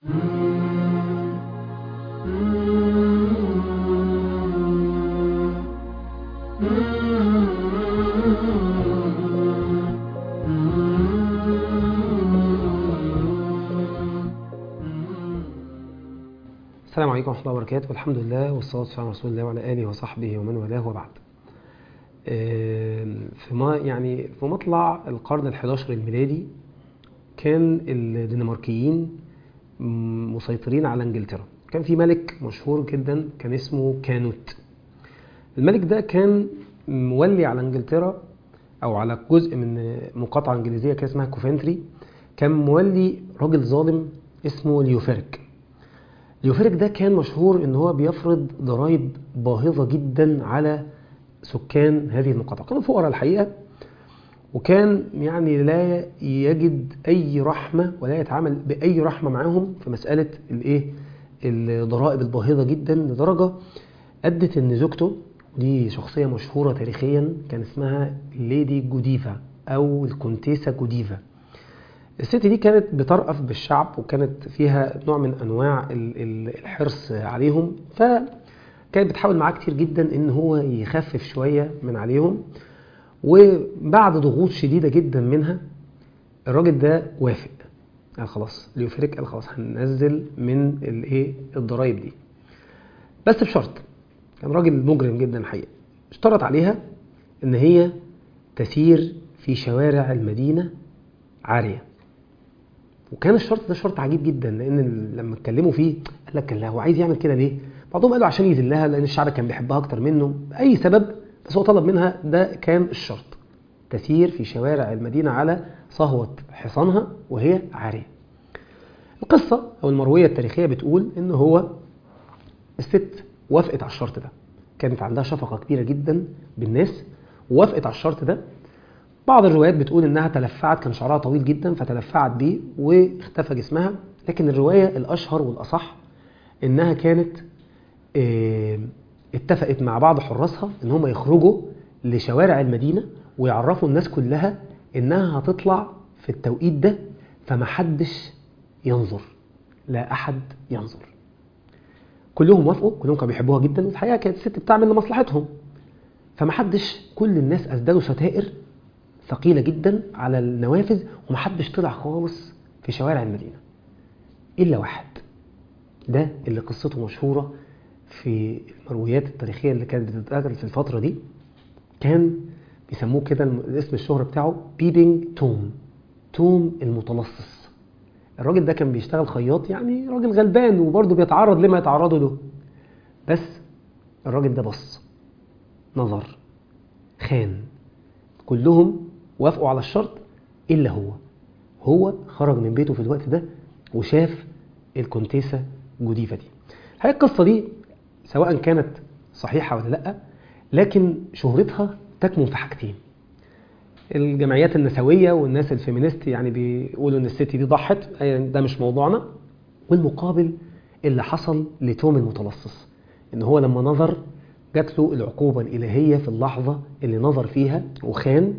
السلام عليكم ورحمة الله وبركاته والحمد لله والصلاة والسلام على رسول الله وعلى آله وصحبه ومن والاه وبعد آم، في ما يعني في مطلع القرن ال11 الميلادي كان الدنماركيين م- مسيطرين على انجلترا كان في ملك مشهور جدا كان اسمه كانوت الملك ده كان مولي على انجلترا او على جزء من مقاطعة انجليزية كان اسمها كوفنتري كان مولي راجل ظالم اسمه ليوفيرك ليوفيرك ده كان مشهور ان هو بيفرض ضرائب باهظة جدا على سكان هذه المقاطعة كانوا فقراء الحقيقة وكان يعني لا يجد اي رحمة ولا يتعامل باي رحمة معاهم في مسألة الايه الضرائب الباهظة جدا لدرجة ادت ان زوجته دي شخصية مشهورة تاريخيا كان اسمها ليدي جوديفا او الكونتيسا جوديفا الست دي كانت بترأف بالشعب وكانت فيها نوع من انواع ال- ال- الحرص عليهم فكانت بتحاول معاه كتير جدا ان هو يخفف شوية من عليهم وبعد ضغوط شديدة جدا منها الراجل ده وافق قال خلاص ليوفريك قال خلاص هننزل من الايه الضرايب دي بس بشرط كان راجل مجرم جدا الحقيقة اشترط عليها ان هي تسير في شوارع المدينة عارية وكان الشرط ده شرط عجيب جدا لان ال- لما اتكلموا فيه قال لك لا هو عايز يعمل كده ليه بعضهم قالوا عشان يذلها لان الشعب كان بيحبها اكتر منه اي سبب بس هو طلب منها ده كان الشرط تسير في شوارع المدينة على صهوة حصانها وهي عارية القصة او المروية التاريخية بتقول ان هو الست وافقت على الشرط ده كانت عندها شفقة كبيرة جدا بالناس ووافقت على الشرط ده بعض الروايات بتقول انها تلفعت كان شعرها طويل جدا فتلفعت بيه واختفى جسمها لكن الرواية الاشهر والاصح انها كانت آه، اتفقت مع بعض حراسها ان هم يخرجوا لشوارع المدينة ويعرفوا الناس كلها انها هتطلع في التوقيت ده فمحدش ينظر لا احد ينظر كلهم وافقوا كلهم كانوا بيحبوها جدا والحقيقه كانت الست بتعمل لمصلحتهم فمحدش كل الناس اسدلوا ستائر ثقيله جدا على النوافذ ومحدش طلع خالص في شوارع المدينه الا واحد ده اللي قصته مشهوره في المرويات التاريخيه اللي كانت بتتقال في الفتره دي كان بيسموه كده الم- اسم الشهرة بتاعه بيبينج توم توم المتلصص الراجل ده كان بيشتغل خياط يعني راجل غلبان وبرضه بيتعرض لما يتعرضوا له بس الراجل ده بص نظر خان كلهم وافقوا على الشرط الا هو هو خرج من بيته في الوقت ده وشاف الكونتيسا جوديفا دي الحقيقه القصه دي سواء كانت صحيحه ولا لا لكن شهرتها تكمن في حاجتين الجمعيات النسويه والناس الفيمينيست يعني بيقولوا ان الست دي ضحت أي ده مش موضوعنا والمقابل اللي حصل لتوم المتلصص ان هو لما نظر جات له العقوبه الالهيه في اللحظه اللي نظر فيها وخان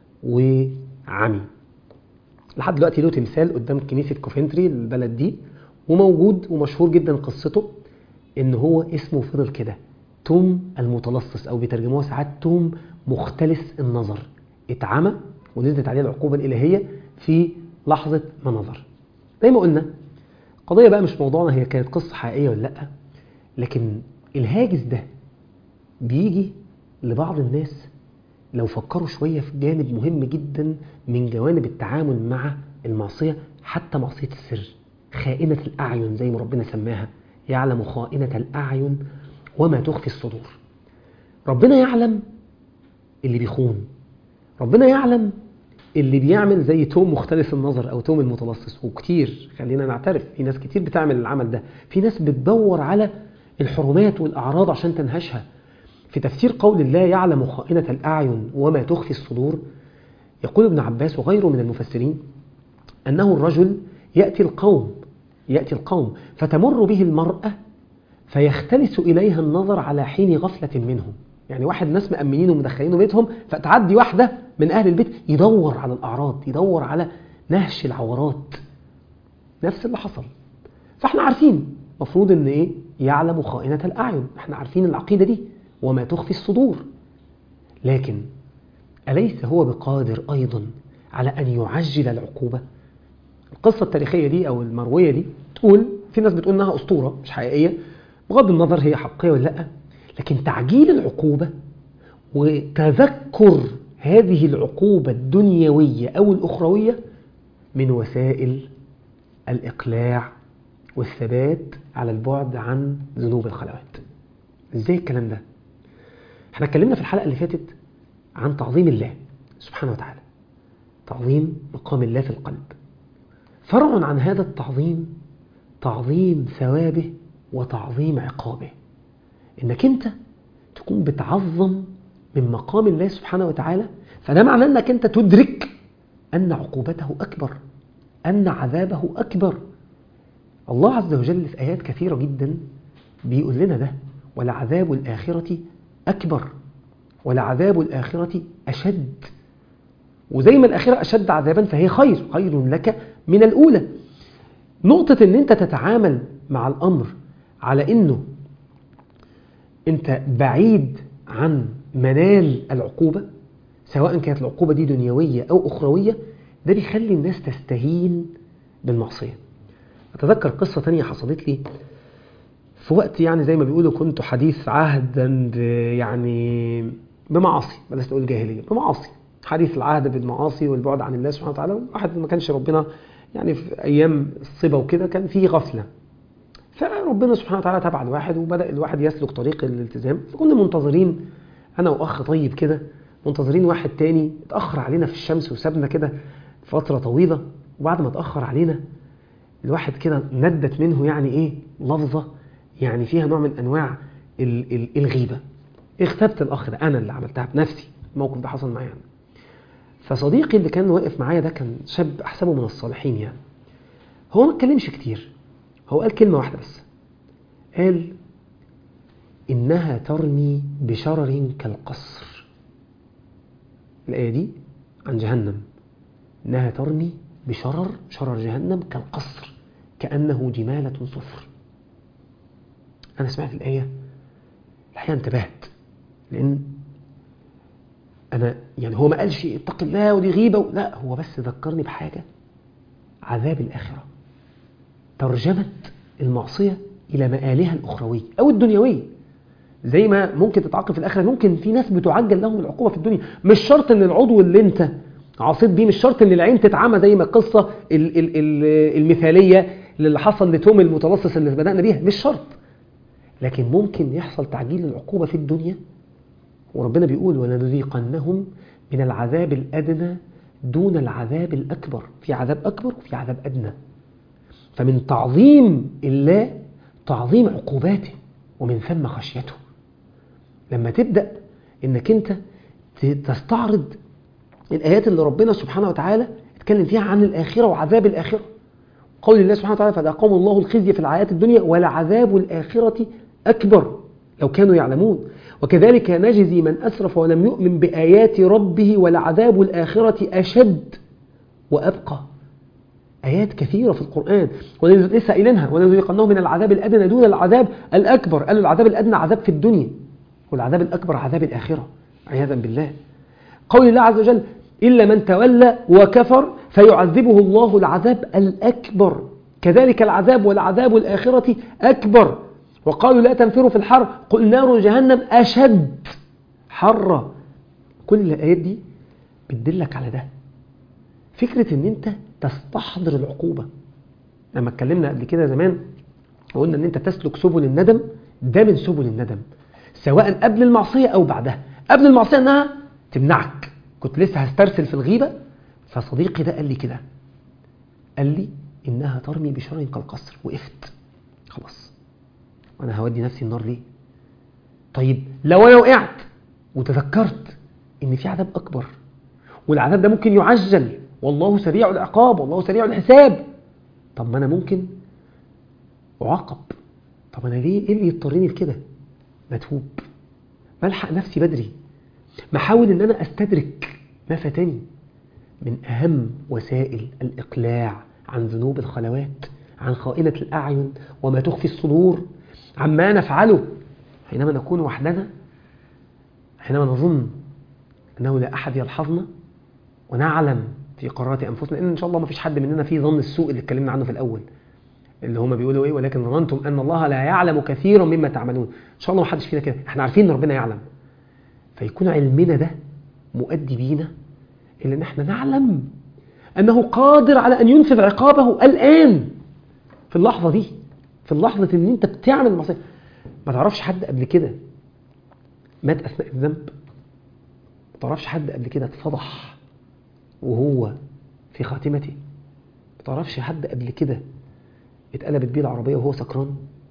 وعمي لحد دلوقتي له تمثال قدام كنيسه كوفنتري البلد دي وموجود ومشهور جدا قصته ان هو اسمه فضل كده توم المتلصص او بيترجموها ساعات توم مختلس النظر اتعمى ونزلت عليه العقوبه الالهيه في لحظه ما نظر زي ما قلنا القضيه بقى مش موضوعنا هي كانت قصه حقيقيه ولا لا لكن الهاجس ده بيجي لبعض الناس لو فكروا شويه في جانب مهم جدا من جوانب التعامل مع المعصيه حتى معصيه السر خائنه الاعين زي ما ربنا سماها يعلم خائنه الاعين وما تخفي الصدور ربنا يعلم اللي بيخون ربنا يعلم اللي بيعمل زي توم مختلس النظر او توم المتلصص وكتير خلينا نعترف في ناس كتير بتعمل العمل ده في ناس بتدور على الحرمات والاعراض عشان تنهشها في تفسير قول الله يعلم خائنة الأعين وما تخفي الصدور يقول ابن عباس وغيره من المفسرين أنه الرجل يأتي القوم يأتي القوم فتمر به المرأة فيختلس إليها النظر على حين غفلة منهم يعني واحد ناس مأمنينه ومدخلينه بيتهم فتعدي واحدة من أهل البيت يدور على الأعراض يدور على نهش العورات نفس اللي حصل فاحنا عارفين مفروض ان ايه يعلم خائنة الأعين احنا عارفين العقيدة دي وما تخفي الصدور لكن أليس هو بقادر أيضا على أن يعجل العقوبة القصة التاريخية دي أو المروية دي تقول في ناس بتقول إنها أسطورة مش حقيقية بغض النظر هي حقيقية ولا لأ لكن تعجيل العقوبة وتذكر هذه العقوبة الدنيوية أو الأخروية من وسائل الإقلاع والثبات على البعد عن ذنوب الخلوات ازاي الكلام ده احنا اتكلمنا في الحلقة اللي فاتت عن تعظيم الله سبحانه وتعالى تعظيم مقام الله في القلب فرع عن هذا التعظيم تعظيم ثوابه وتعظيم عقابه انك انت تكون بتعظم من مقام الله سبحانه وتعالى فده معناه انك انت تدرك ان عقوبته اكبر ان عذابه اكبر الله عز وجل في آيات كثيرة جدا بيقول لنا ده ولعذاب الآخرة أكبر ولعذاب الآخرة أشد وزي ما الآخرة أشد عذابا فهي خير خير لك من الأولى نقطة أن أنت تتعامل مع الأمر على أنه أنت بعيد عن منال العقوبة سواء كانت العقوبة دي دنيوية أو أخروية ده بيخلي الناس تستهين بالمعصية أتذكر قصة تانية حصلت لي في وقت يعني زي ما بيقولوا كنت حديث عهدا يعني بمعاصي بلاش تقول جاهلية بمعاصي حديث العهد بالمعاصي والبعد عن الله سبحانه وتعالى واحد ما كانش ربنا يعني في أيام الصبا وكده كان فيه غفلة فربنا سبحانه وتعالى تبع الواحد وبدأ الواحد يسلك طريق الالتزام فكنا منتظرين أنا وأخ طيب كده منتظرين واحد تاني اتأخر علينا في الشمس وسابنا كده فترة طويلة وبعد ما اتأخر علينا الواحد كده ندت منه يعني ايه لفظة يعني فيها نوع من انواع ال ال الغيبة اغتبت الاخ ده انا اللي عملتها بنفسي الموقف ده حصل معايا فصديقي اللي كان واقف معايا ده كان شاب احسبه من الصالحين يعني هو ما اتكلمش كتير هو قال كلمة واحدة بس قال إنها ترمي بشرر كالقصر الآية دي عن جهنم إنها ترمي بشرر شرر جهنم كالقصر كأنه جمالة صفر أنا سمعت الآية الحقيقة انتبهت لأن أنا يعني هو ما قالش اتق الله ودي غيبة لا هو بس ذكرني بحاجة عذاب الآخرة ترجمة المعصية إلى مآلها الأخروية أو الدنيوية زي ما ممكن تتعاقب في الآخرة ممكن في ناس بتعجل لهم العقوبة في الدنيا مش شرط أن العضو اللي أنت عصيت بيه مش شرط أن العين تتعمى زي ما القصة ال ال ال المثالية اللي حصل لتوم المتلصص اللي بدأنا بيها مش شرط لكن ممكن يحصل تعجيل العقوبة في الدنيا وربنا بيقول ولنذيقنهم من العذاب الأدنى دون العذاب الأكبر في عذاب أكبر وفي عذاب أدنى فمن تعظيم الله تعظيم عقوباته ومن ثم خشيته لما تبدأ انك انت تستعرض الآيات اللي ربنا سبحانه وتعالى اتكلم فيها عن الآخرة وعذاب الآخرة قول الله سبحانه وتعالى فذاقهم الله الخزي في الحياة الدنيا ولعذاب الآخرة أكبر لو كانوا يعلمون وكذلك نجزي من أسرف ولم يؤمن بآيات ربه ولعذاب الآخرة أشد وأبقى آيات كثيرة في القرآن ولسه قايلينها ولنذيقنه من العذاب الأدنى دون العذاب الأكبر قالوا العذاب الأدنى عذاب في الدنيا والعذاب الأكبر عذاب الآخرة عياذا بالله قول الله عز وجل إلا من تولى وكفر فيعذبه الله العذاب الأكبر كذلك العذاب والعذاب الآخرة أكبر وقالوا لا تنفروا في الحر قل نار جهنم أشد حرة كل الآيات دي بتدلك على ده فكرة ان انت تستحضر العقوبة لما اتكلمنا قبل كده زمان وقلنا ان انت تسلك سبل الندم ده من سبل الندم سواء قبل المعصية او بعدها قبل المعصية انها تمنعك كنت لسه هسترسل في الغيبة فصديقي ده قال لي كده قال لي انها ترمي بشر كالقصر وقفت خلاص وانا هودي نفسي النار ليه طيب لو انا وقعت وتذكرت ان في عذاب اكبر والعذاب ده ممكن يعجل والله سريع العقاب والله سريع الحساب طب ما انا ممكن اعاقب طب انا ليه ايه اللي يضطرني لكده ما اتوب ما الحق نفسي بدري ما احاول ان انا استدرك ما فاتني من اهم وسائل الاقلاع عن ذنوب الخلوات عن خائنة الأعين وما تخفي الصدور عما نفعله حينما نكون وحدنا حينما نظن أنه لا أحد يلحظنا ونعلم في قرارات أنفسنا إن إن شاء الله ما فيش حد مننا فيه ظن السوء اللي اتكلمنا عنه في الأول اللي هما بيقولوا إيه ولكن ظننتم أن الله لا يعلم كثيرا مما تعملون إن شاء الله ما حدش فينا كده إحنا عارفين إن ربنا يعلم فيكون علمنا ده مؤدي بينا إلى أن إحنا نعلم أنه قادر على أن ينفذ عقابه الآن في اللحظة دي في اللحظة إن أنت بتعمل المعصية ما تعرفش حد قبل كده مات أثناء الذنب ما تعرفش حد قبل كده اتفضح وهو في خاتمته ما تعرفش حد قبل كده اتقلبت بيه العربية وهو سكران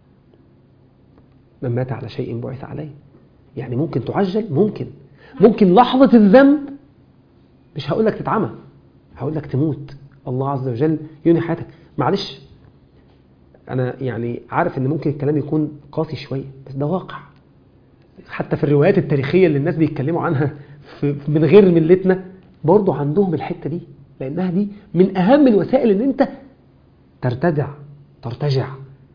من مات على شيء بعث عليه يعني ممكن تعجل ممكن ممكن لحظة الذنب مش هقول لك تتعمى هقول لك تموت الله عز وجل ينهي حياتك معلش انا يعني عارف ان ممكن الكلام يكون قاسي شويه بس ده واقع حتى في الروايات التاريخيه اللي الناس بيتكلموا عنها في من غير ملتنا برضو عندهم الحته دي لانها دي من اهم الوسائل ان انت ترتدع ترتجع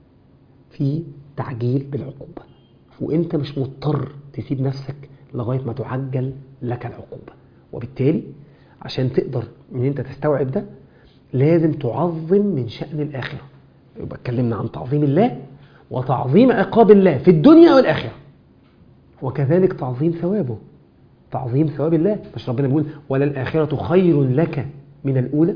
في تعجيل بالعقوبه وانت مش مضطر تسيب نفسك لغايه ما تعجل لك العقوبه وبالتالي عشان تقدر ان انت تستوعب ده لازم تعظم من شأن الآخرة يبقى اتكلمنا عن تعظيم الله وتعظيم عقاب الله في الدنيا والآخرة وكذلك تعظيم ثوابه تعظيم ثواب الله مش ربنا بيقول ولا الآخرة خير لك من الأولى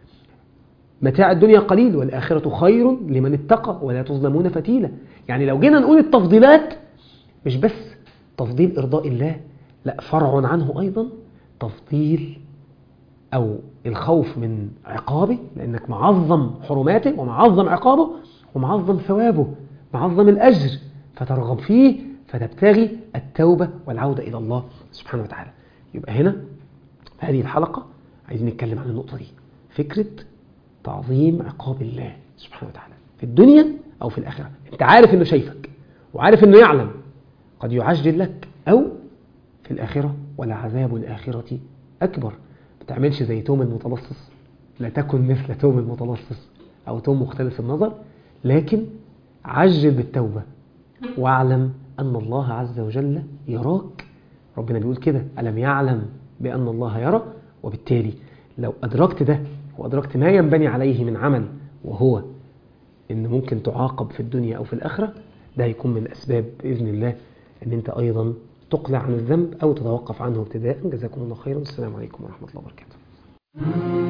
متاع الدنيا قليل والآخرة خير لمن اتقى ولا تظلمون فتيلة يعني لو جينا نقول التفضيلات مش بس تفضيل إرضاء الله لا فرع عنه أيضا تفضيل أو الخوف من عقابه لأنك معظم حرماته ومعظم عقابه ومعظم ثوابه معظم الأجر فترغب فيه فتبتغي التوبة والعودة إلى الله سبحانه وتعالى يبقى هنا في هذه الحلقة عايزين نتكلم عن النقطة دي فكرة تعظيم عقاب الله سبحانه وتعالى في الدنيا أو في الآخرة أنت عارف أنه شايفك وعارف أنه يعلم قد يعجل لك أو في الآخرة ولعذاب الآخرة أكبر ما تعملش زي توم المتلصص لا تكن مثل توم المتلصص أو توم مختلف النظر لكن عجل بالتوبة واعلم أن الله عز وجل يراك ربنا بيقول كده ألم يعلم بأن الله يرى وبالتالي لو أدركت ده وأدركت ما ينبني عليه من عمل وهو إن ممكن تعاقب في الدنيا أو في الآخرة ده هيكون من أسباب بإذن الله أن أنت أيضا تقلع عن الذنب أو تتوقف عنه ابتداء جزاكم الله خيرا والسلام عليكم ورحمة الله وبركاته